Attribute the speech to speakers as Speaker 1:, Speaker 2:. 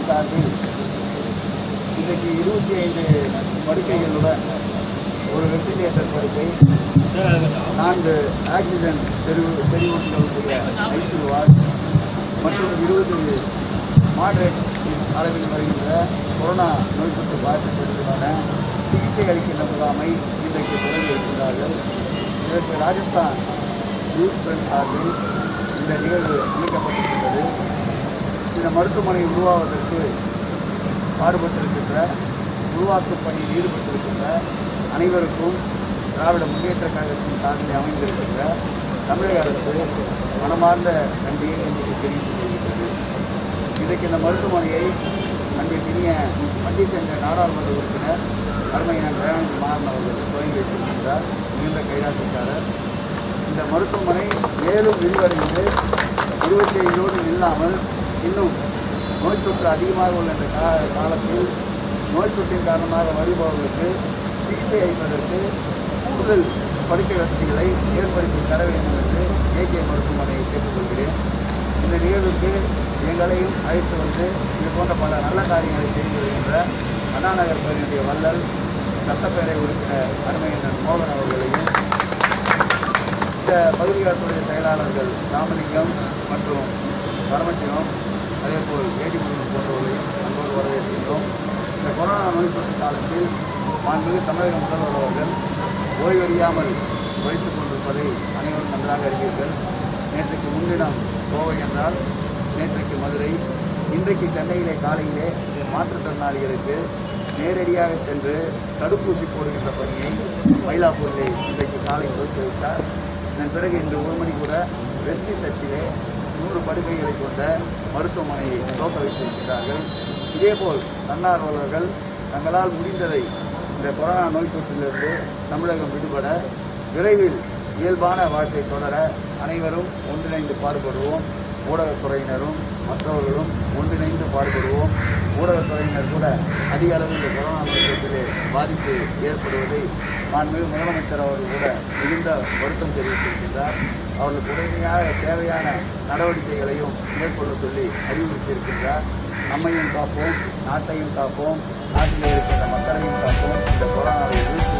Speaker 1: அரசின் சார்பில் இன்றைக்கு இருபத்தி ஐந்து படுக்கைகளுடன் ஒரு வெண்டிலேட்டர் படுக்கை நான்கு ஆக்சிஜன் செறிவு செறிவூட்டக்கூடிய ஐசியூ வார்டு மற்றும் இருபது மாடரேட் அளவில் வருகின்ற கொரோனா நோய் தொற்று பாதிக்கப்பட்டவர்களுக்கான சிகிச்சை அளிக்கின்ற முகாமை இன்றைக்கு தொடங்கி இருக்கிறார்கள் இதற்கு ராஜஸ்தான் யூத் ஃப்ரண்ட் சார்பில் இந்த நிகழ்வு அமைக்கப்பட்டிருக்கின்றது இந்த மருத்துவமனை உருவாவதற்கு பாடுபட்டிருக்கின்ற உருவாக்கும் பணியில் ஈடுபட்டிருக்கின்ற அனைவருக்கும் திராவிட முன்னேற்ற கழகத்தின் சார்பில் அமைந்திருக்கின்ற தமிழக அரசு மனமார்ந்த நன்றியை எங்களுக்கு தெரிவித்துக் கொள்கின்றது இன்றைக்கு இந்த மருத்துவமனையை அன்றைக்கினிய பண்டித் என்ற நாடாளுமன்ற உறுப்பினர் அருமையான தயானந்த் மாறன் அவர்கள் துவங்கி வைத்திருக்கின்றார் மிகுந்த கைலாசக்காரர் இந்த மருத்துவமனை மேலும் விரிவடைந்து இருபத்தி ஐந்தோடு இல்லாமல் இன்னும் நோய் தொற்று அதிகமாக உள்ள இந்த கா காலத்தில் நோய் தொற்றின் காரணமாக வருபவர்களுக்கு சிகிச்சை அளிப்பதற்கு கூடுதல் படுக்கை வசதிகளை ஏற்படுத்தி தர வேண்டும் என்று ஏகே மருத்துவமனையை கேட்டுக்கொள்கிறேன் இந்த நிகழ்வுக்கு எங்களையும் அழைத்து வந்து இது போன்ற பல நல்ல காரியங்களை செய்து வருகின்ற அண்ணா நகர் பகுதியுடைய வள்ளல் சட்டப்பேரவை உறுப்பினர் அருமையண்ணன் மோகன் அவர்களையும் இந்த பகுதிகளுடைய செயலாளர்கள் ராமலிங்கம் மற்றும் பரமசிவம் அதேபோல் ஏடிமுருகன் போன்றவர்களையும் அன்போடு வரவேற்கின்றோம் இந்த கொரோனா நோய் தொற்று காலத்தில் மாண்புமிகு தமிழக முதல்வர் அவர்கள் ஓய்வறியாமல் உழைத்துக் கொண்டிருப்பதை அனைவரும் நன்றாக அறிவீர்கள் நேற்றைக்கு முன்தினம் கோவை என்றால் நேற்றைக்கு மதுரை இன்றைக்கு சென்னையிலே காலையிலே மாற்றுத்திறனாளிகளுக்கு நேரடியாக சென்று தடுப்பூசி போடுகின்ற பணியை மயிலாப்பூரிலே இன்றைக்கு காலை துவக்கி வைத்தார் இதன் பிறகு இன்று ஒரு மணி கூட வெஸ்டி சர்ச்சிலே நூறு படுக்கைகளை கொண்ட மருத்துவமனையை துவக்க வைத்திருக்கிறார்கள் இதேபோல் தன்னார்வலர்கள் தங்களால் முடிந்ததை இந்த கொரோனா நோய் தொற்றிலிருந்து தமிழகம் விடுபட விரைவில் இயல்பான வாழ்க்கை தொடர அனைவரும் ஒன்றிணைந்து பாடுபடுவோம் ஊடகத்துறையினரும் மற்றவர்களும் ஒன்றிணைந்து பாடுபடுவோம் ஊடகத்துறையினர் கூட அதிக அளவில் இந்த கொரோனா நோய் தொற்றிலே பாதிப்பு ஏற்படுவதை மாண்புமிகு முதலமைச்சர் அவர்கள் கூட மிகுந்த வருத்தம் தெரிவித்திருக்கின்றார் அவர்களுக்கு உடனடியாக தேவையான நடவடிக்கைகளையும் மேற்கொள்ள சொல்லி அறிவுறுத்தியிருக்கின்றார் நம்மையும் காப்போம் நாட்டையும் காப்போம் நாட்டிலே இருக்கின்ற மக்களையும் காப்போம் இந்த கொரோனாவை